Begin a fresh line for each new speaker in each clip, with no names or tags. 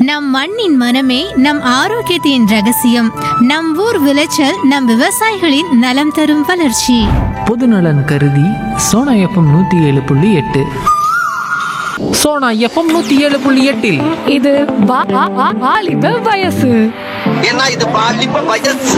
நம் மண்ணின் மனமே நம் ஆரோக்கியத்தின் ரகசியம் நம் ஊர் விளைச்சல் நம் விவசாயிகளின் நலம் தரும் வளர்ச்சி
பொதுநலன் கருதி சோனா எஃப்எம் நூற்றி ஏழு புள்ளி எட்டு சோனா எஃப்எம் நூற்றி ஏழு புள்ளி எட்டில்
இது வா- வா- வா- வாலிப வயசு
ஏன்னா இது பாலிப்ப வயசு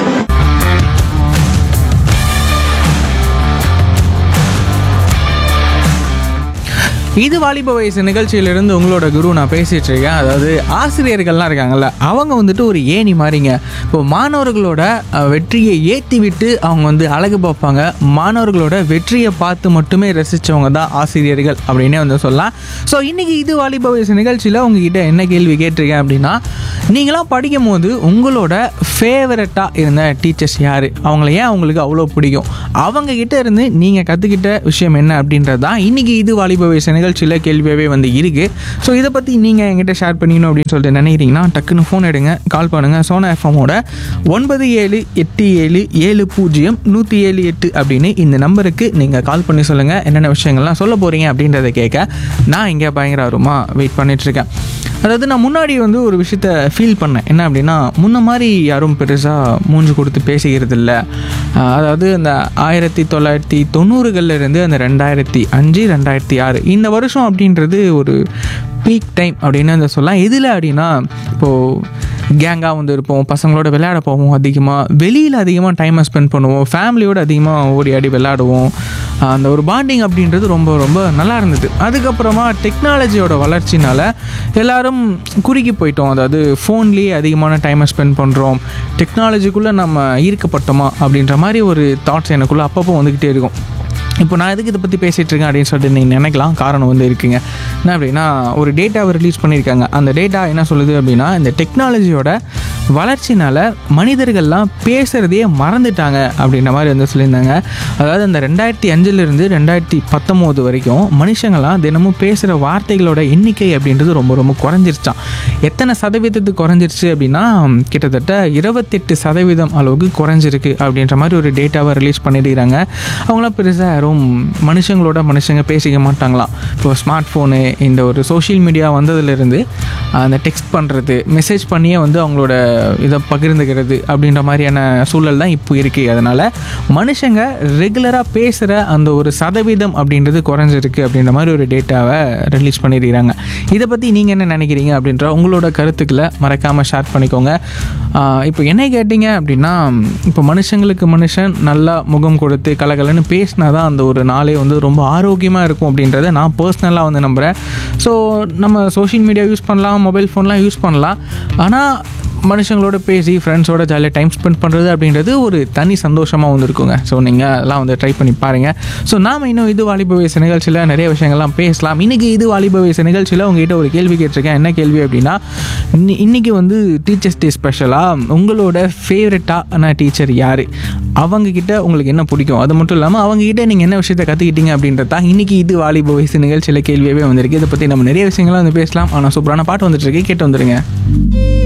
இது வாலிப வயசு நிகழ்ச்சியிலிருந்து உங்களோட குரு நான் பேசிட்டு இருக்கேன் அதாவது ஆசிரியர்கள்லாம் இருக்காங்கல்ல அவங்க வந்துட்டு ஒரு ஏணி மாதிரிங்க இப்போ மாணவர்களோட அஹ், வெற்றியை ஏற்றி விட்டு அவங்க வந்து அழகு பார்ப்பாங்க மாணவர்களோட வெற்றியை பார்த்து மட்டுமே ரசித்தவங்க தான் ஆசிரியர்கள் அப்படின்னே வந்து சொல்லலாம் ஸோ இன்றைக்கி இது வாலிப வயசு நிகழ்ச்சியில் உங்ககிட்ட என்ன கேள்வி கேட்டிருக்கேன் அப்படின்னா நீங்களாம் படிக்கும் போது உங்களோட ஃபேவரட்டாக இருந்த டீச்சர்ஸ் யார் அவங்கள ஏன் அவங்களுக்கு அவ்வளோ பிடிக்கும் அவங்க கிட்ட இருந்து நீங்கள் கற்றுக்கிட்ட விஷயம் என்ன அப்படின்றது தான் இன்றைக்கி இது வாலிப வயசு நிகழ்ச்சியில் கேள்வியாகவே வந்து இருக்குது ஸோ இதை பற்றி நீங்கள் என்கிட்ட ஷேர் பண்ணிக்கணும் அப்படின்னு சொல்லிட்டு நினைக்கிறீங்கன்னா டக்குன்னு ஃபோன் எடுங்க கால் பண்ணுங்கள் சோனா எஃப்எம்மோட ஒன்பது ஏழு எட்டு ஏழு ஏழு பூஜ்ஜியம் நூற்றி ஏழு எட்டு அப்படின்னு இந்த நம்பருக்கு நீங்கள் கால் பண்ணி சொல்லுங்கள் என்னென்ன விஷயங்கள்லாம் சொல்ல போகிறீங்க அப்படின்றத கேட்க நான் இங்கே பயங்கர ஆர்வமாக வெயிட் பண்ணிகிட்ருக்கேன் அதாவது நான் முன்னாடி வந்து ஒரு விஷயத்த ஃபீல் பண்ணேன் என்ன அப்படின்னா முன்ன மாதிரி யாரும் பெருசாக மூஞ்சி கொடுத்து பேசிக்கிறது இல்லை ஆஹ் அதாவது அந்த ஆயிரத்தி தொள்ளாயிரத்தி தொண்ணூறுகள்ல இருந்து அந்த ரெண்டாயிரத்தி அஞ்சு ரெண்டாயிரத்தி ஆறு இந்த வருஷம் அப்படின்றது ஒரு பீக் டைம் அப்படின்னு அந்த சொல்லலாம் எதில் அப்படின்னா இப்போது கேங்காக வந்து இருப்போம் பசங்களோட விளையாட போவோம் அதிகமாக வெளியில் அதிகமாக டைமை ஸ்பெண்ட் பண்ணுவோம் ஃபேமிலியோட அதிகமாக ஓடி ஆடி விளையாடுவோம் ஆஹ் அந்த ஒரு பாண்டிங் அப்படின்றது ரொம்ப ரொம்ப நல்லா இருந்தது அதுக்கப்புறமா டெக்னாலஜியோட வளர்ச்சினால எல்லாரும் குறுகி போயிட்டோம் அதாவது ஃபோன்லேயே அதிகமான டைமை ஸ்பெண்ட் பண்ணுறோம் டெக்னாலஜிக்குள்ளே நம்ம ஈர்க்கப்பட்டோமா அப்படின்ற மாதிரி ஒரு தாட்ஸ் எனக்குள்ளே அப்பப்போ வந்துக்கிட்டே இருக்கும் இப்போ நான் எதுக்கு இதை பற்றி பேசிகிட்டு இருக்கேன் அப்படின்னு சொல்லிட்டு நீங்கள் நினைக்கலாம் காரணம் வந்து இருக்குங்க என்ன அப்படின்னா ஒரு டேட்டாவை ரிலீஸ் பண்ணியிருக்காங்க அந்த டேட்டா என்ன சொல்லுது அப்படின்னா இந்த டெக்னாலஜியோட வளர்ச்சினால மனிதர்கள்லாம் பேசுகிறதையே மறந்துட்டாங்க அப்படின்ற மாதிரி வந்து சொல்லியிருந்தாங்க அதாவது அந்த ரெண்டாயிரத்தி அஞ்சுலேருந்து ரெண்டாயிரத்தி பத்தொம்போது வரைக்கும் மனுஷங்கள்லாம் தினமும் பேசுகிற வார்த்தைகளோட எண்ணிக்கை அப்படின்றது ரொம்ப ரொம்ப குறைஞ்சிருச்சான் எத்தனை சதவீதத்துக்கு குறைஞ்சிருச்சு அப்படின்னா கிட்டத்தட்ட இருபத்தெட்டு சதவீதம் அளவுக்கு குறைஞ்சிருக்கு அப்படின்ற மாதிரி ஒரு டேட்டாவை ரிலீஸ் பண்ணியிருக்கிறாங்க அவங்களாம் பெருசாக யாரும் மனுஷங்களோட மனுஷங்க பேசிக்க மாட்டாங்களாம் இப்போ ஸ்மார்ட் ஃபோனு இந்த ஒரு சோஷியல் மீடியா வந்ததுலேருந்து அந்த டெக்ஸ்ட் பண்ணுறது மெசேஜ் பண்ணியே வந்து அவங்களோட இதை பகிர்ந்துக்கிறது அப்படின்ற மாதிரியான சூழல் தான் இப்போ இருக்குது அதனால் மனுஷங்க ரெகுலராக பேசுகிற அந்த ஒரு சதவீதம் அப்படின்றது குறைஞ்சிருக்கு அப்படின்ற மாதிரி ஒரு டேட்டாவை ரிலீஸ் பண்ணியிருக்கிறாங்க இதை பற்றி நீங்கள் என்ன நினைக்கிறீங்க அப்படின்ற உங்களோட கருத்துக்களை மறக்காமல் ஷேர் பண்ணிக்கோங்க ஆஹ் இப்போ என்னை கேட்டிங்க அப்படின்னா இப்போ மனுஷங்களுக்கு மனுஷன் நல்லா முகம் கொடுத்து கலகலன்னு பேசினா தான் அந்த ஒரு நாளே வந்து ரொம்ப ஆரோக்கியமாக இருக்கும் அப்படின்றத நான் பர்சனலாக வந்து நம்புகிறேன் ஸோ நம்ம சோஷியல் மீடியா யூஸ் பண்ணலாம் மொபைல் ஃபோன்லாம் யூஸ் பண்ணலாம் ஆனால் மனுஷங்களோட பேசி ஃப்ரெண்ட்ஸோட ஜாலியாக டைம் ஸ்பெண்ட் பண்ணுறது அப்படின்றது ஒரு தனி சந்தோஷமாக வந்து இருக்குங்க ஸோ நீங்கள் அதெல்லாம் வந்து ட்ரை பண்ணி பாருங்கள் ஸோ நாம் இன்னும் இது வாலிப வயசு நிகழ்ச்சியில் நிறைய விஷயங்கள்லாம் பேசலாம் இன்றைக்கி இது வாலிப வயசு நிகழ்ச்சியில் உங்ககிட்ட ஒரு கேள்வி கேட்டிருக்கேன் என்ன கேள்வி அப்படின்னா இன்னி இன்றைக்கி வந்து டீச்சர்ஸ் டே ஸ்பெஷலாக உங்களோட ஃபேவரட்டான டீச்சர் யார் அவங்கக்கிட்ட உங்களுக்கு என்ன பிடிக்கும் அது மட்டும் இல்லாமல் அவங்ககிட்ட நீங்கள் என்ன விஷயத்தை கற்றுக்கிட்டீங்க அப்படின்றது தான் இன்றைக்கி இது வாலிப வயசு நிகழ்ச்சியில் கேள்வியாகவே வந்திருக்கு இதை பற்றி நம்ம நிறைய விஷயங்கள்லாம் வந்து பேசலாம் ஆனால் சூப்பரான பாட்டு வந்துட்டு இருக்கு கேட்டு வந்துருங்க